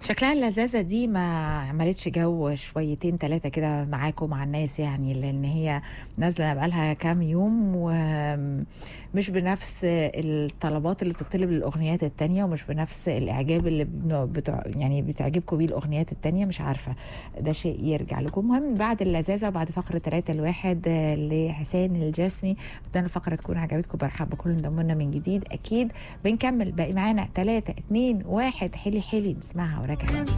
شكلها اللذاذة دي ما عملتش جو شويتين تلاتة كده معاكم مع الناس يعني لأن هي نازلة بقالها كام يوم ومش بنفس الطلبات اللي بتطلب للأغنيات التانية ومش بنفس الإعجاب اللي بن- بتع... يعني بتعجبكم بيه الأغنيات التانية مش عارفة ده شيء يرجع لكم المهم بعد اللذاذة وبعد فقرة تلاتة الواحد آه، لحسين الجسمي بدنا الفقرة تكون عجبتكم برحب بكل انضموا لنا من جديد أكيد بنكمل باقي معانا تلاتة اتنين واحد حلي حلي نسمعها وراجع